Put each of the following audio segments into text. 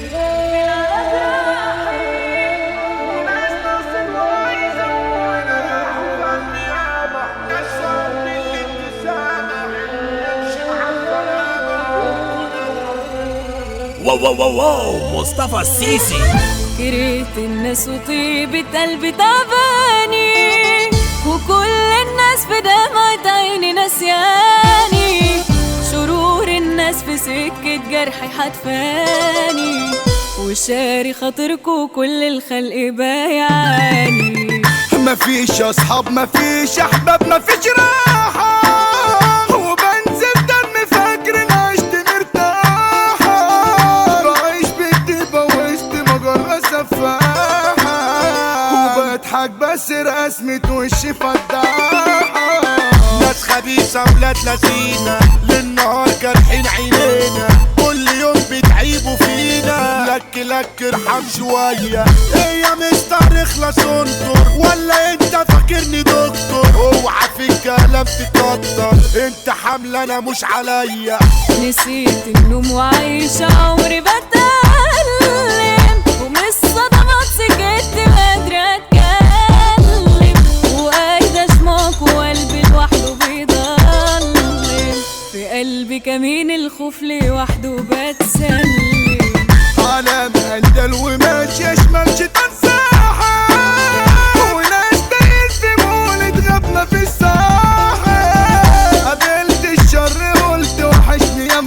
واو واو واو واو مصطفى السيسي كرهت الناس وطيبة قلبي تعباني وكل الناس في دمعة عيني نسياني شرور الناس في سكة جرحي حتفاني وشاري خاطركوا كل الخلق بايعاني مفيش اصحاب مفيش احباب مفيش راحة وبنزل دم فاكر إن عشت مرتاحة بعيش بالدبا وسط مجرة سفاحة وبضحك بس رسمة وشي فداحة ناس خبيثة ولاد لذينة للنهار جارحين عينينا كل يوم بتعيبوا فينا لك لك ارحم شوية ايه يا مستر اخلص انطر ولا انت فاكرني دكتور اوعى في الكلام تكتر انت حامل انا مش عليا نسيت النوم وعايشة عمري بتألم ومن الصدمات سكت قادرة أتكلم وقايدة أشماك وقلبي لوحده بيضلم في قلبي كمين الخوف لوحده بتسلم على مهندل وماشي اشمل شتان ساحة وناس تايل في مولد غبنا في الساحة قابلت الشر قلت وحشني يا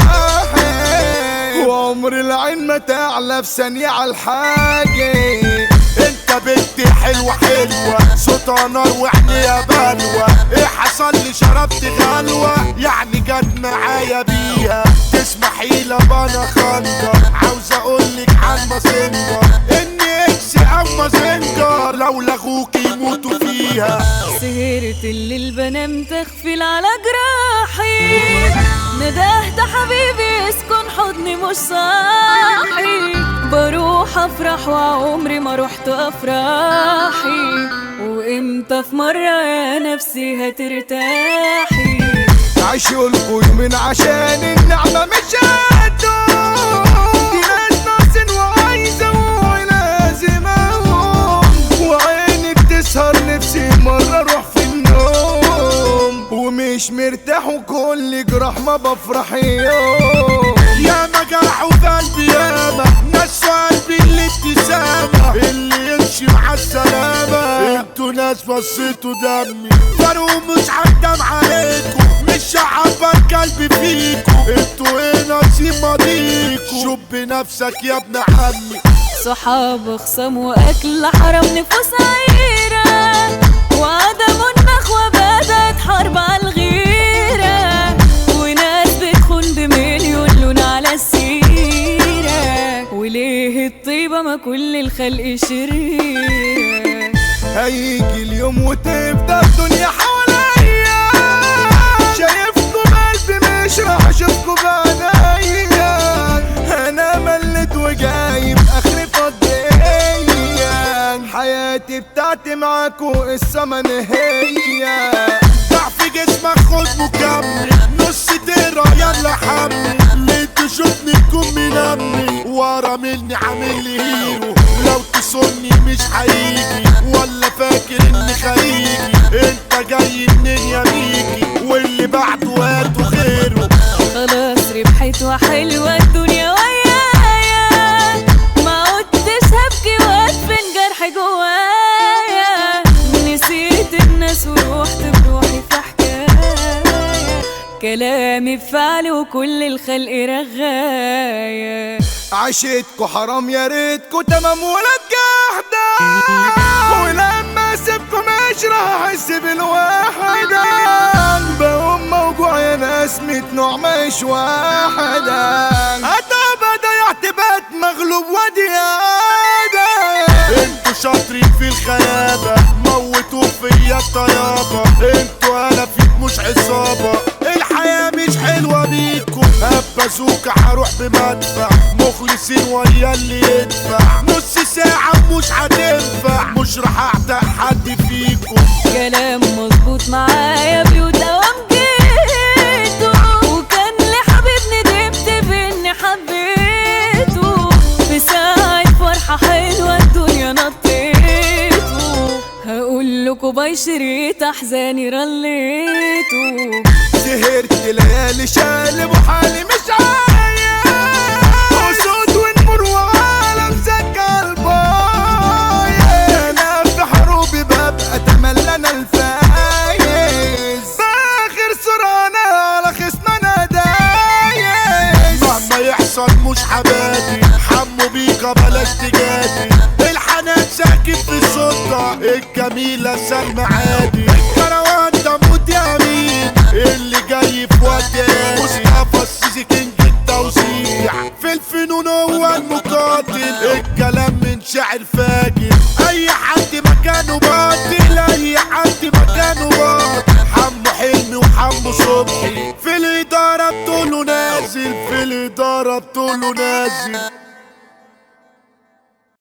مراحل وعمر العين ما تعلى في ثانية على الحاجة انت بنت حلوة حلوة صوتها نار وعينيها بلوة ايه حصل لي شربت غلوة يعني جت معايا بيها تسمحي لي انا خنجر عاوز اقولك عن مازنجر اني اكس او مازنجر لو لغوك يموتوا فيها سهرت الليل بنام تغفل على جراحي ندهت حبيبي اسكن حضني مش صاحي بروح افرح وعمري ما رحت افراحي وامتى في مرة يا نفسي هترتاحي عيشولكوا يومين عشان النعمة مش هتدوم دي ناس ناقصين وعايزة ولازم اقوم وعيني بتسهر نفسي مرة اروح في النوم ومش مرتاح وكل جراح ما بفرح يوم يا ما جرحوا في قلبي ياما ناس في قلبي الابتسامة اللي يمشي مع السلامة انتوا ناس بصيتوا دمي فرقوا مش عدم عليكم مش هعبر قلبي فيكم انتوا ايه ناقصين ماضيكم شوف بنفسك يا ابن عمي صحاب خصام واكل حرام نفوس عيرة وعدم النخوة بدأت حرب على الغيرة وناس بتخون بمليون لون على السيرة وليه الطيبة ما كل الخلق شريرة هيجي اليوم وتبدا الدنيا حواليا شايفكم قلبي مش راح اشوفكم بعينيا انا ملت وجايب اخري فضية حياتي بتاعتي معاكو السما نهية ضعف جسمك خد مكمل نص تقرا يلا حمل اللي تشوفني تكون منمي ورا مني عامل لي هيرو لو تصني مش هيجي ولا فاكر اني خيجي انت جاي منين يا ميجي واللي بعده هاته غيره خلاص ربحت وحلوة الدنيا ويايا ما عدتش هبكي وادفن جرح جوايا نسيت الناس ورحت بروحي في حكاية كلامي بفعل وكل الخلق رغاية عشتكوا حرام يا ريتكوا تمام ولا جحدة ولما اسيبكوا مش راح احس بالوحدة بقوم موجوع يا ناس ميت نوع مش واحدة اتابع ضيعت بات مغلوب وديادة انتوا شاطرين في الخيابة موتوا فيا الطيابة انتوا انا فيك مش عصابة الحياة مش حلوة بيكم هبزوكا هروح بمدفع مخلصين ويا اللي يدفع نص ساعة مش هتنفع مش راح اعتق حد فيكم كلام مظبوط معايا بيوت اوام جيته وكان لحبيب ندمت باني حبيته وباي شريط احزاني رليته سهرت ليالي شالب وحالي مش عايز اسود ونمر وعالم زكى البايظ انا في حروبي ببقى اتملى انا الفايز باخر سرعة على خصم انا دايس مهما يحصل مش حبادي حمو بيكا بلاش تجادي الحنان ساكت في السلطة الجميلة سلمى عادي الكروان ده موت يا مين اللي جاي في وقت قاسي مصطفى السيسي كينج التوزيع في الفنون هو المقاتل الكلام من شاعر فاجر اي حد مكانه باطل اي حد مكانه باطل حمو حلمي وحمو صبحي في الإدارة بتقوله نازل في الإدارة بتقوله نازل